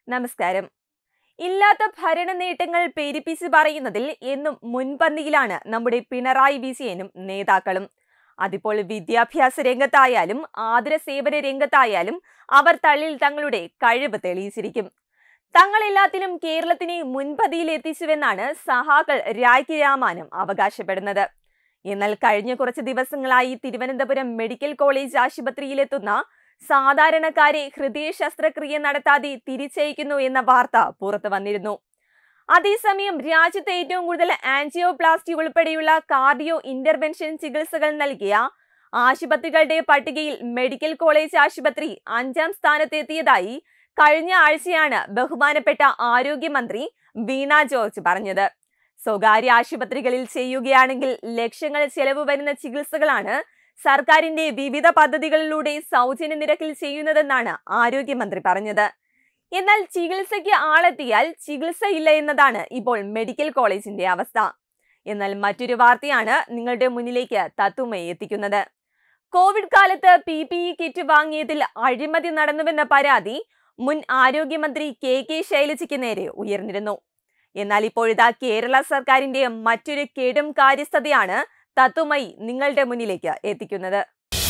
നമസ്കാരം ഇല്ലാത്ത ഭരണ നേട്ടങ്ങൾ പെരുപ്പിച്ച് പറയുന്നതിൽ എന്നും മുൻപന്തിയിലാണ് നമ്മുടെ പിണറായി വിജയനും നേതാക്കളും അതിപ്പോൾ വിദ്യാഭ്യാസ രംഗത്തായാലും ആതുര സേവന രംഗത്തായാലും അവർ തള്ളിൽ തങ്ങളുടെ കഴിവ് തെളിയിച്ചിരിക്കും തങ്ങളെല്ലാത്തിനും കേരളത്തിനെ മുൻപതിയിൽ എത്തിച്ചുവെന്നാണ് സഹാക്കൾ രായ്ക്ക് രാമാനം അവകാശപ്പെടുന്നത് എന്നാൽ കഴിഞ്ഞ കുറച്ച് ദിവസങ്ങളായി തിരുവനന്തപുരം മെഡിക്കൽ കോളേജ് ആശുപത്രിയിലെത്തുന്ന സാധാരണക്കാരെ ഹൃദയ ശസ്ത്രക്രിയ നടത്താതെ തിരിച്ചയക്കുന്നു എന്ന വാർത്ത പുറത്തു വന്നിരുന്നു അതേസമയം രാജ്യത്ത് ഏറ്റവും കൂടുതൽ ആൻജിയോപ്ലാസ്റ്റി ഉൾപ്പെടെയുള്ള കാർഡിയോ ഇന്റർവെൻഷൻ ചികിത്സകൾ നൽകിയ ആശുപത്രികളുടെ പട്ടികയിൽ മെഡിക്കൽ കോളേജ് ആശുപത്രി അഞ്ചാം സ്ഥാനത്തെത്തിയതായി കഴിഞ്ഞ ആഴ്ചയാണ് ബഹുമാനപ്പെട്ട ആരോഗ്യമന്ത്രി വീണ ജോർജ് പറഞ്ഞത് സ്വകാര്യ ആശുപത്രികളിൽ ചെയ്യുകയാണെങ്കിൽ ലക്ഷങ്ങൾ ചെലവ് വരുന്ന ചികിത്സകളാണ് സർക്കാരിന്റെ വിവിധ പദ്ധതികളിലൂടെ സൗജന്യ നിരക്കിൽ ചെയ്യുന്നതെന്നാണ് ആരോഗ്യമന്ത്രി പറഞ്ഞത് എന്നാൽ ചികിത്സയ്ക്ക് ആളെത്തിയാൽ ചികിത്സയില്ല എന്നതാണ് ഇപ്പോൾ മെഡിക്കൽ കോളേജിന്റെ അവസ്ഥ എന്നാൽ മറ്റൊരു വാർത്തയാണ് നിങ്ങളുടെ മുന്നിലേക്ക് തത്തുമയി എത്തിക്കുന്നത് കോവിഡ് കാലത്ത് പി പി ഇ കിറ്റ് വാങ്ങിയതിൽ അഴിമതി നടന്നുവെന്ന പരാതി മുൻ ആരോഗ്യമന്ത്രി കെ കെ ശൈലജയ്ക്ക് നേരെ ഉയർന്നിരുന്നു എന്നാൽ ഇപ്പോഴിതാ കേരള സർക്കാരിന്റെ മറ്റൊരു കേടും കാര്യസ്ഥതയാണ് തത്തുമയി നിങ്ങളുടെ മുന്നിലേക്ക് എത്തിക്കുന്നത്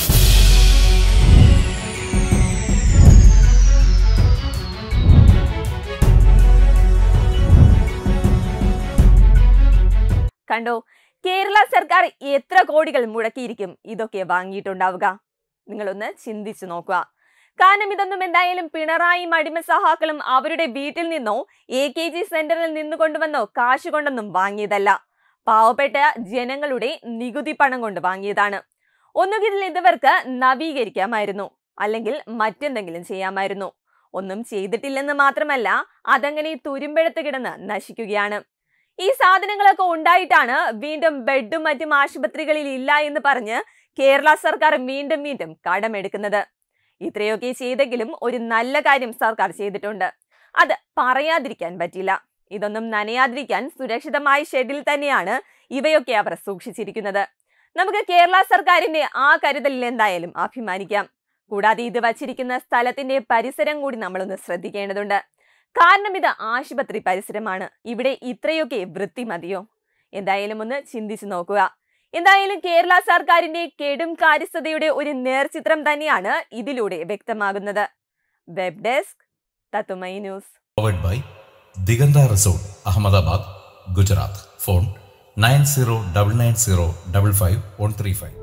കണ്ടോ കേരള സർക്കാർ എത്ര കോടികൾ മുടക്കിയിരിക്കും ഇതൊക്കെ വാങ്ങിയിട്ടുണ്ടാവുക നിങ്ങളൊന്ന് ചിന്തിച്ചു നോക്കുക കാരണം ഇതൊന്നും എന്തായാലും പിണറായിയും അടിമ സഹാക്കളും അവരുടെ വീട്ടിൽ നിന്നോ എ കെ ജി സെന്ററിൽ നിന്ന് കൊണ്ടുവന്നോ കാശ് കൊണ്ടൊന്നും വാങ്ങിയതല്ല പാവപ്പെട്ട ജനങ്ങളുടെ നികുതി പണം കൊണ്ട് വാങ്ങിയതാണ് ഒന്നുകിൽ ഇതവർക്ക് നവീകരിക്കാമായിരുന്നു അല്ലെങ്കിൽ മറ്റെന്തെങ്കിലും ചെയ്യാമായിരുന്നു ഒന്നും ചെയ്തിട്ടില്ലെന്ന് മാത്രമല്ല അതങ്ങനെ തുരുമ്പെടുത്ത് കിടന്ന് നശിക്കുകയാണ് ഈ സാധനങ്ങളൊക്കെ ഉണ്ടായിട്ടാണ് വീണ്ടും ബെഡും മറ്റും ആശുപത്രികളിൽ ഇല്ല എന്ന് പറഞ്ഞ് കേരള സർക്കാർ വീണ്ടും വീണ്ടും കടമെടുക്കുന്നത് ഇത്രയൊക്കെ ചെയ്തെങ്കിലും ഒരു നല്ല കാര്യം സർക്കാർ ചെയ്തിട്ടുണ്ട് അത് പറയാതിരിക്കാൻ പറ്റില്ല ഇതൊന്നും നനയാതിരിക്കാൻ സുരക്ഷിതമായ ഷെഡിൽ തന്നെയാണ് ഇവയൊക്കെ അവർ സൂക്ഷിച്ചിരിക്കുന്നത് നമുക്ക് കേരള സർക്കാരിന്റെ ആ കരുതലിൽ എന്തായാലും അഭിമാനിക്കാം കൂടാതെ ഇത് വച്ചിരിക്കുന്ന സ്ഥലത്തിന്റെ പരിസരം കൂടി നമ്മളൊന്ന് ശ്രദ്ധിക്കേണ്ടതുണ്ട് കാരണം ഇത് ആശുപത്രി പരിസരമാണ് ഇവിടെ ഇത്രയൊക്കെ വൃത്തി മതിയോ എന്തായാലും ഒന്ന് ചിന്തിച്ചു നോക്കുക എന്തായാലും കേരള സർക്കാരിന്റെ കെടും കാര്യസ്ഥതയുടെ ഒരു നേർചിത്രം തന്നെയാണ് ഇതിലൂടെ വ്യക്തമാകുന്നത് വെബ് ഡെസ്ക് തത്തുമൈ news powered by Diganda Resort, Ahmedabad, Gujarat. Phone 9099055135.